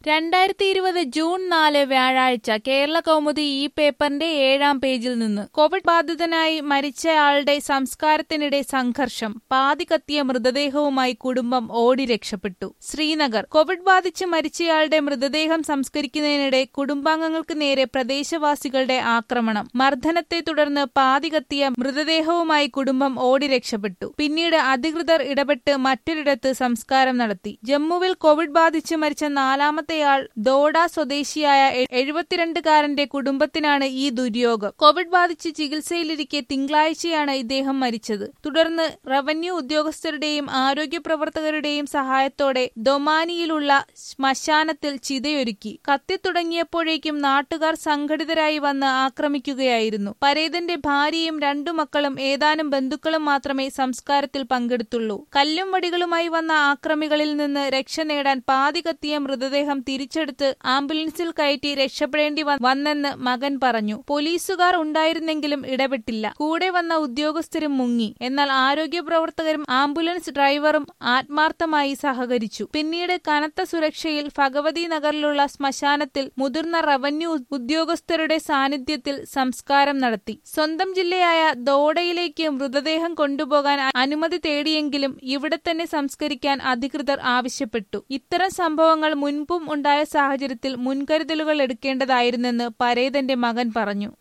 രണ്ടായിരത്തി ഇരുപത് ജൂൺ നാല് വ്യാഴാഴ്ച കേരള കൗമുദി ഈ പേപ്പറിന്റെ ഏഴാം പേജിൽ നിന്ന് കോവിഡ് ബാധിതനായി മരിച്ചയാളുടെ സംസ്കാരത്തിനിടെ സംഘർഷം പാതി കത്തിയ മൃതദേഹവുമായി കുടുംബം ഓടി രക്ഷപ്പെട്ടു ശ്രീനഗർ കോവിഡ് ബാധിച്ച് മരിച്ചയാളുടെ മൃതദേഹം സംസ്കരിക്കുന്നതിനിടെ കുടുംബാംഗങ്ങൾക്ക് നേരെ പ്രദേശവാസികളുടെ ആക്രമണം മർദ്ദനത്തെ തുടർന്ന് പാതി കത്തിയ മൃതദേഹവുമായി കുടുംബം ഓടി രക്ഷപ്പെട്ടു പിന്നീട് അധികൃതർ ഇടപെട്ട് മറ്റൊരിടത്ത് സംസ്കാരം നടത്തി ജമ്മുവിൽ കോവിഡ് ബാധിച്ച് മരിച്ച നാലാമത്തെയാൾ ദോഡ സ്വദേശിയായ എ- എഴുപത്തിരണ്ടുകാരന്റെ കുടുംബത്തിനാണ് ഈ ദുര്യോഗം കോവിഡ് ബാധിച്ച് ചികിത്സയിലിരിക്കെ തിങ്കളാഴ്ചയാണ് ഇദ്ദേഹം മരിച്ചത് തുടർന്ന് റവന്യൂ ഉദ്യോഗസ്ഥരുടെയും ആരോഗ്യ പ്രവർത്തകരുടെയും സഹായത്തോടെ ദൊമാനിയിലുള്ള ശ്മശാനത്തിൽ ചിതയൊരുക്കി കത്തിത്തുടങ്ങിയപ്പോഴേക്കും നാട്ടുകാർ സംഘടിതരായി വന്ന് ആക്രമിക്കുകയായിരുന്നു പരേതന്റെ ഭാര്യയും രണ്ടു മക്കളും ഏതാനും ബന്ധുക്കളും മാത്രമേ സംസ്കാരത്തിൽ പങ്കെടുത്തുള്ളൂ കല്ലും വടികളുമായി വന്ന ആക്രമികളിൽ നിന്ന് രക്ഷ നേടാൻ പാതി കത്തിയ മൃതദേഹം തിരിച്ചെടുത്ത് ആംബുലൻസിൽ കയറ്റി രക്ഷപ്പെടേണ്ടി വ- വന്നെന്ന് മകൻ പറഞ്ഞു പോലീസുകാർ ഉണ്ടായിരുന്നെങ്കിലും ഇടപെട്ടില്ല കൂടെ വന്ന ഉദ്യോഗസ്ഥരും മുങ്ങി എന്നാൽ ആരോഗ്യ പ്രവർത്തകരും ആംബുലൻസ് ഡ്രൈവറും ആത്മാർത്ഥമായി സഹകരിച്ചു പിന്നീട് കനത്ത സുരക്ഷയിൽ ഭഗവതി നഗറിലുള്ള ശ്മശാനത്തിൽ മുതിർന്ന റവന്യൂ ഉദ്യോഗസ്ഥരുടെ സാന്നിധ്യത്തിൽ സംസ്കാരം നടത്തി സ്വന്തം ജില്ലയായ ദോഡയിലേക്ക് മൃതദേഹം കൊണ്ടുപോകാൻ അ- അനുമതി തേടിയെങ്കിലും ഇവിടെ തന്നെ സംസ്കരിക്കാൻ അധികൃതർ ആവശ്യപ്പെട്ടു ഇത്തരം സംഭവങ്ങൾ മുൻപും ഉണ്ടായ സാഹചര്യത്തിൽ മുൻകരുതലുകൾ എടുക്കേണ്ടതായിരുന്നെന്ന് പരേതന്റെ മകൻ പറഞ്ഞു